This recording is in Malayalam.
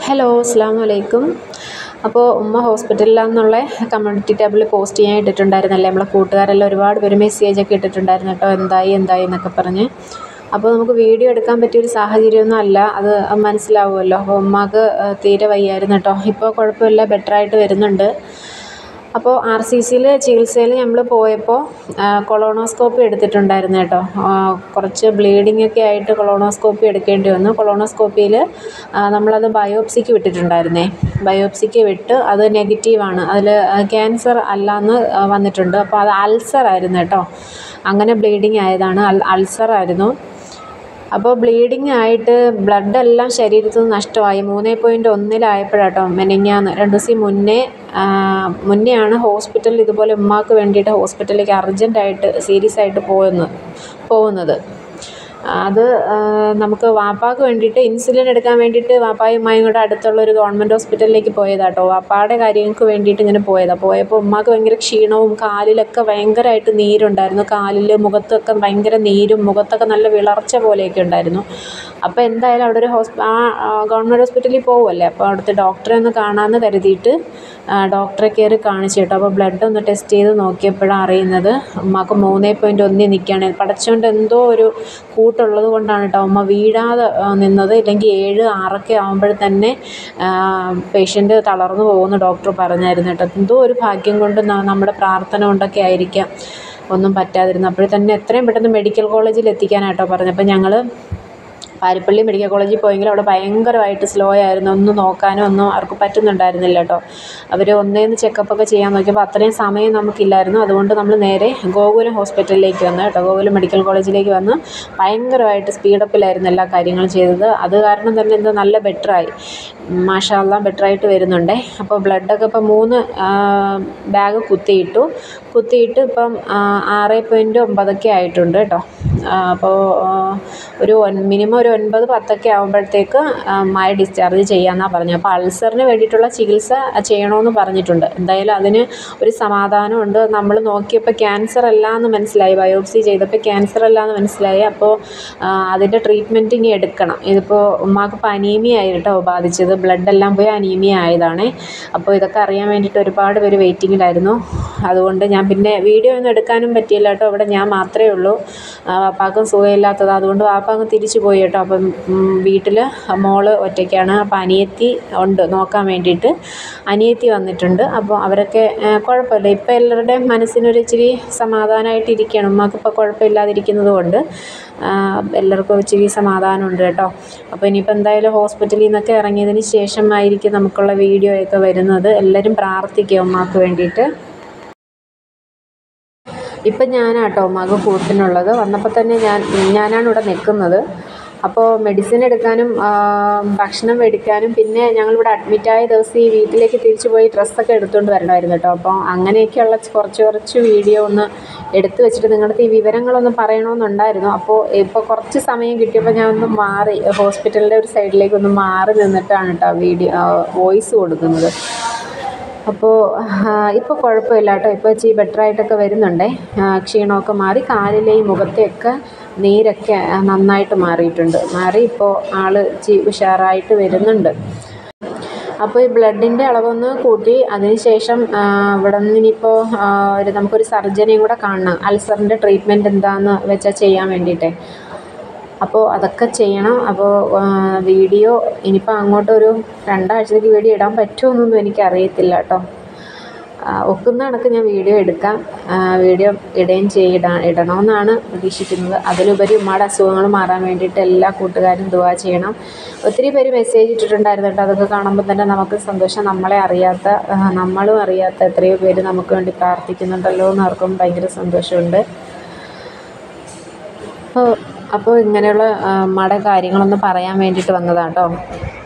ഹലോ അസ്സാം വലൈക്കും അപ്പോൾ ഉമ്മ ഹോസ്പിറ്റലിലാണെന്നുള്ള കമ്മ്യൂണിറ്റി ടാബിൽ പോസ്റ്റ് ചെയ്യാൻ ഇട്ടിട്ടുണ്ടായിരുന്നല്ലേ നമ്മളെ കൂട്ടുകാരെല്ലാം ഒരുപാട് പേര് മെസ്സേജൊക്കെ ഇട്ടിട്ടുണ്ടായിരുന്നു കേട്ടോ എന്തായി എന്തായി എന്നൊക്കെ പറഞ്ഞ് അപ്പോൾ നമുക്ക് വീഡിയോ എടുക്കാൻ പറ്റിയൊരു സാഹചര്യമൊന്നും അല്ല അത് മനസ്സിലാവുമല്ലോ അപ്പോൾ ഉമ്മാക്ക് തീരെ വയ്യായിരുന്നു കേട്ടോ ഇപ്പോൾ കുഴപ്പമില്ല ബെറ്ററായിട്ട് വരുന്നുണ്ട് അപ്പോൾ ആർ സി സിയിൽ ചികിത്സയിൽ നമ്മൾ പോയപ്പോൾ കൊളോണോസ്കോപ്പി എടുത്തിട്ടുണ്ടായിരുന്നു കേട്ടോ കുറച്ച് ബ്ലീഡിംഗ് ഒക്കെ ആയിട്ട് കൊളോണോസ്കോപ്പി എടുക്കേണ്ടി വന്നു കൊളോണോസ്കോപ്പിയിൽ നമ്മളത് ബയോപ്സിക്ക് വിട്ടിട്ടുണ്ടായിരുന്നേ ബയോപ്സിക്ക് വിട്ട് അത് നെഗറ്റീവാണ് അതിൽ ക്യാൻസർ അല്ലാന്ന് വന്നിട്ടുണ്ട് അപ്പോൾ അത് അൾസർ ആയിരുന്നു കേട്ടോ അങ്ങനെ ബ്ലീഡിങ് ആയതാണ് അൾസർ ആയിരുന്നു അപ്പോൾ ബ്ലീഡിങ് ആയിട്ട് ബ്ലഡ് എല്ലാം ശരീരത്തിൽ നിന്ന് നഷ്ടമായി മൂന്ന് പോയിൻറ്റ് ഒന്നിലായപ്പോഴാട്ടോ മെനഞ്ഞാന്ന് രണ്ട് ദിവസം മുന്നേ മുന്നെയാണ് ഹോസ്പിറ്റലിൽ ഇതുപോലെ ഉമ്മാക്ക് വേണ്ടിയിട്ട് ഹോസ്പിറ്റലിലേക്ക് അർജൻറ്റായിട്ട് സീരിയസ് ആയിട്ട് പോകുന്നത് പോകുന്നത് അത് നമുക്ക് വാപ്പാക്ക് വേണ്ടിയിട്ട് ഇൻസുലിൻ എടുക്കാൻ വേണ്ടിയിട്ട് വാപ്പായും ഉമ്മായും കൂടെ അടുത്തുള്ള ഒരു ഗവൺമെൻറ് ഹോസ്പിറ്റലിലേക്ക് പോയതാട്ടോ വാപ്പായുടെ കാര്യങ്ങൾക്ക് വേണ്ടിയിട്ട് ഇങ്ങനെ പോയതാണ് പോയപ്പോൾ ഉമ്മാക്ക് ഭയങ്കര ക്ഷീണവും കാലിലൊക്കെ ഭയങ്കരമായിട്ട് നീരുണ്ടായിരുന്നു കാലിൽ മുഖത്തൊക്കെ ഭയങ്കര നീരും മുഖത്തൊക്കെ നല്ല വിളർച്ച പോലെയൊക്കെ ഉണ്ടായിരുന്നു അപ്പോൾ എന്തായാലും അവിടെ ഒരു ഹോസ്പി ആ ഗവൺമെൻറ് ഹോസ്പിറ്റലിൽ പോകുമല്ലേ അപ്പോൾ അവിടുത്തെ ഡോക്ടറെ ഒന്ന് കാണാമെന്ന് കരുതിയിട്ട് ഡോക്ടറെ കയറി കാണിച്ചു കേട്ടോ അപ്പോൾ ബ്ലഡ് ഒന്ന് ടെസ്റ്റ് ചെയ്ത് നോക്കിയപ്പോഴാണ് അറിയുന്നത് ഉമ്മാക്ക് മൂന്ന് പോയിൻറ്റ് ഒന്നിൽ നിൽക്കുകയാണ് പടച്ചോണ്ട് എന്തോ ഒരു കൂട്ടുള്ളത് കൊണ്ടാണ് കേട്ടോ ഉമ്മ വീഴാതെ നിന്നത് ഇല്ലെങ്കിൽ ഏഴ് ആറൊക്കെ ആകുമ്പോൾ തന്നെ പേഷ്യൻ്റ് തളർന്നു പോകുമെന്ന് ഡോക്ടർ പറഞ്ഞായിരുന്നു കേട്ടോ എന്തോ ഒരു ഭാഗ്യം കൊണ്ട് നമ്മുടെ പ്രാർത്ഥന കൊണ്ടൊക്കെ ആയിരിക്കാം ഒന്നും പറ്റാതിരുന്നത് അപ്പോൾ തന്നെ എത്രയും പെട്ടെന്ന് മെഡിക്കൽ കോളേജിൽ എത്തിക്കാനായിട്ടോ പറഞ്ഞത് അപ്പോൾ ഞങ്ങൾ പാരിപ്പള്ളി മെഡിക്കൽ കോളേജിൽ പോയെങ്കിൽ അവിടെ ഭയങ്കരമായിട്ട് സ്ലോ ആയിരുന്നു ഒന്നും നോക്കാനോ ഒന്നും അവർക്ക് പറ്റുന്നുണ്ടായിരുന്നില്ല കേട്ടോ അവർ ഒന്നേന്ന് ചെക്കപ്പൊക്കെ ചെയ്യാൻ നോക്കിയപ്പോൾ അത്രയും സമയം നമുക്കില്ലായിരുന്നു അതുകൊണ്ട് നമ്മൾ നേരെ ഗോകുലം ഹോസ്പിറ്റലിലേക്ക് വന്നു കേട്ടോ ഗോകുലം മെഡിക്കൽ കോളേജിലേക്ക് വന്ന് ഭയങ്കരമായിട്ട് സ്പീഡപ്പിലായിരുന്നു എല്ലാ കാര്യങ്ങളും ചെയ്തത് അത് കാരണം തന്നെ എന്തോ നല്ല ബെറ്ററായി മാഷാല്ലാം ബെറ്ററായിട്ട് വരുന്നുണ്ടേ അപ്പോൾ ബ്ലഡൊക്കെ ഇപ്പോൾ മൂന്ന് ബാഗ് കുത്തിയിട്ടു കുത്തിയിട്ട് ഇപ്പം ആറ് പോയിൻറ്റ് ഒമ്പതൊക്കെ ആയിട്ടുണ്ട് കേട്ടോ അപ്പോൾ ഒരു മിനിമം ഒരു ഒൻപത് പത്തൊക്കെ ആകുമ്പോഴത്തേക്ക് മായ ഡിസ്ചാർജ് ചെയ്യാമെന്നാണ് പറഞ്ഞത് അപ്പോൾ അൾസറിന് വേണ്ടിയിട്ടുള്ള ചികിത്സ ചെയ്യണമെന്ന് പറഞ്ഞിട്ടുണ്ട് എന്തായാലും അതിന് ഒരു സമാധാനമുണ്ട് നമ്മൾ നോക്കിയപ്പോൾ ക്യാൻസർ അല്ല എന്ന് മനസ്സിലായി ബയോപ്സി ചെയ്തപ്പോൾ ക്യാൻസർ അല്ല എന്ന് മനസ്സിലായി അപ്പോൾ അതിൻ്റെ ട്രീറ്റ്മെൻറ്റ് ഇനി എടുക്കണം ഇതിപ്പോൾ ഉമ്മാക്ക് ഇപ്പോൾ അനീമിയ ആയി കേട്ടോ ബാധിച്ചത് ബ്ലഡ് എല്ലാം പോയി അനീമിയ ആയതാണ് അപ്പോൾ ഇതൊക്കെ അറിയാൻ വേണ്ടിയിട്ട് ഒരുപാട് പേര് വെയിറ്റിങ്ങിലായിരുന്നു അതുകൊണ്ട് ഞാൻ പിന്നെ വീഡിയോ ഒന്നും എടുക്കാനും പറ്റിയില്ല കേട്ടോ ഇവിടെ ഞാൻ മാത്രമേ ഉള്ളൂ വാപ്പാക്കും സുഖമില്ലാത്തത് അതുകൊണ്ട് വാപ്പ അങ്ങ് തിരിച്ചു പോയി കേട്ടോ അപ്പം വീട്ടിൽ മോള് ഒറ്റയ്ക്കാണ് അപ്പം അനിയത്തി ഉണ്ട് നോക്കാൻ വേണ്ടിയിട്ട് അനിയത്തി വന്നിട്ടുണ്ട് അപ്പോൾ അവരൊക്കെ കുഴപ്പമില്ല ഇപ്പോൾ എല്ലാവരുടെയും മനസ്സിനൊരു ഇച്ചിരി സമാധാനമായിട്ടിരിക്കുകയാണ് ഉമ്മാക്ക് ഇപ്പോൾ കുഴപ്പമില്ലാതിരിക്കുന്നത് കൊണ്ട് എല്ലാവർക്കും ഇച്ചിരി സമാധാനമുണ്ട് കേട്ടോ അപ്പോൾ ഇനിയിപ്പോൾ എന്തായാലും ഹോസ്പിറ്റലിൽ നിന്നൊക്കെ ഇറങ്ങിയതിന് ശേഷമായിരിക്കും നമുക്കുള്ള വീഡിയോയൊക്കെ വരുന്നത് എല്ലാവരും പ്രാർത്ഥിക്കുക ഉമ്മാക്ക് വേണ്ടിയിട്ട് ഇപ്പം ഞാനാട്ടോ ഉമ്മാക്ക് കൂട്ടിനുള്ളത് വന്നപ്പോൾ തന്നെ ഞാൻ ഞാനാണ് ഇവിടെ നിൽക്കുന്നത് അപ്പോൾ മെഡിസിൻ എടുക്കാനും ഭക്ഷണം മേടിക്കാനും പിന്നെ ഞങ്ങളിവിടെ അഡ്മിറ്റായ ദിവസം ഈ വീട്ടിലേക്ക് തിരിച്ചു പോയി ഡ്രസ്സൊക്കെ എടുത്തുകൊണ്ട് വരണമായിരുന്നു കേട്ടോ അപ്പോൾ അങ്ങനെയൊക്കെയുള്ള കുറച്ച് കുറച്ച് വീഡിയോ ഒന്ന് എടുത്തു വെച്ചിട്ട് നിങ്ങളുടെ ഈ വിവരങ്ങളൊന്ന് പറയണമെന്നുണ്ടായിരുന്നു അപ്പോൾ ഇപ്പോൾ കുറച്ച് സമയം കിട്ടിയപ്പോൾ ഞാൻ ഒന്ന് മാറി ഹോസ്പിറ്റലിൻ്റെ ഒരു സൈഡിലേക്ക് ഒന്ന് മാറി നിന്നിട്ടാണ് കേട്ടോ വീഡിയോ വോയിസ് കൊടുക്കുന്നത് അപ്പോൾ ഇപ്പോൾ കുഴപ്പമില്ല കേട്ടോ ഇപ്പോൾ ഇച്ചിരി ബെറ്ററായിട്ടൊക്കെ വരുന്നുണ്ടേ ക്ഷീണമൊക്കെ മാറി കാലിലെയും മുഖത്തെയൊക്കെ നീരൊക്കെ നന്നായിട്ട് മാറിയിട്ടുണ്ട് മാറി ഇപ്പോൾ ആൾ ഇച്ചിരി ഉഷാറായിട്ട് വരുന്നുണ്ട് അപ്പോൾ ഈ ബ്ലഡിൻ്റെ അളവൊന്ന് കൂട്ടി അതിന് ശേഷം ഇവിടെ നിന്ന് ഇനിയിപ്പോൾ ഒരു നമുക്കൊരു സർജനെയും കൂടെ കാണണം അൾസറിൻ്റെ ട്രീറ്റ്മെൻറ്റ് എന്താണെന്ന് വെച്ചാൽ ചെയ്യാൻ വേണ്ടിയിട്ടേ അപ്പോൾ അതൊക്കെ ചെയ്യണം അപ്പോൾ വീഡിയോ ഇനിയിപ്പോൾ അങ്ങോട്ടൊരു രണ്ടാഴ്ചത്തേക്ക് വീഡിയോ ഇടാൻ പറ്റുമോയെന്നൊന്നും എനിക്കറിയത്തില്ല കേട്ടോ ഒക്കുന്ന കണക്ക് ഞാൻ വീഡിയോ എടുക്കാം വീഡിയോ ഇടുകയും ചെയ്യിട ഇടണമെന്നാണ് പ്രതീക്ഷിക്കുന്നത് അതിലുപരി ഉമ്മയുടെ അസുഖങ്ങൾ മാറാൻ വേണ്ടിയിട്ട് എല്ലാ കൂട്ടുകാരും ദുവാ ചെയ്യണം ഒത്തിരി പേര് മെസ്സേജ് ഇട്ടിട്ടുണ്ടായിരുന്നു കേട്ടോ അതൊക്കെ കാണുമ്പോൾ തന്നെ നമുക്ക് സന്തോഷം നമ്മളെ അറിയാത്ത നമ്മളും അറിയാത്ത എത്രയോ പേര് നമുക്ക് വേണ്ടി പ്രാർത്ഥിക്കുന്നുണ്ടല്ലോ എന്ന് ഓർക്കുമ്പോൾ ഭയങ്കര സന്തോഷമുണ്ട് അപ്പോൾ അപ്പോൾ ഇങ്ങനെയുള്ള മട കാര്യങ്ങളൊന്ന് പറയാൻ വേണ്ടിയിട്ട് വന്നതാണ് കേട്ടോ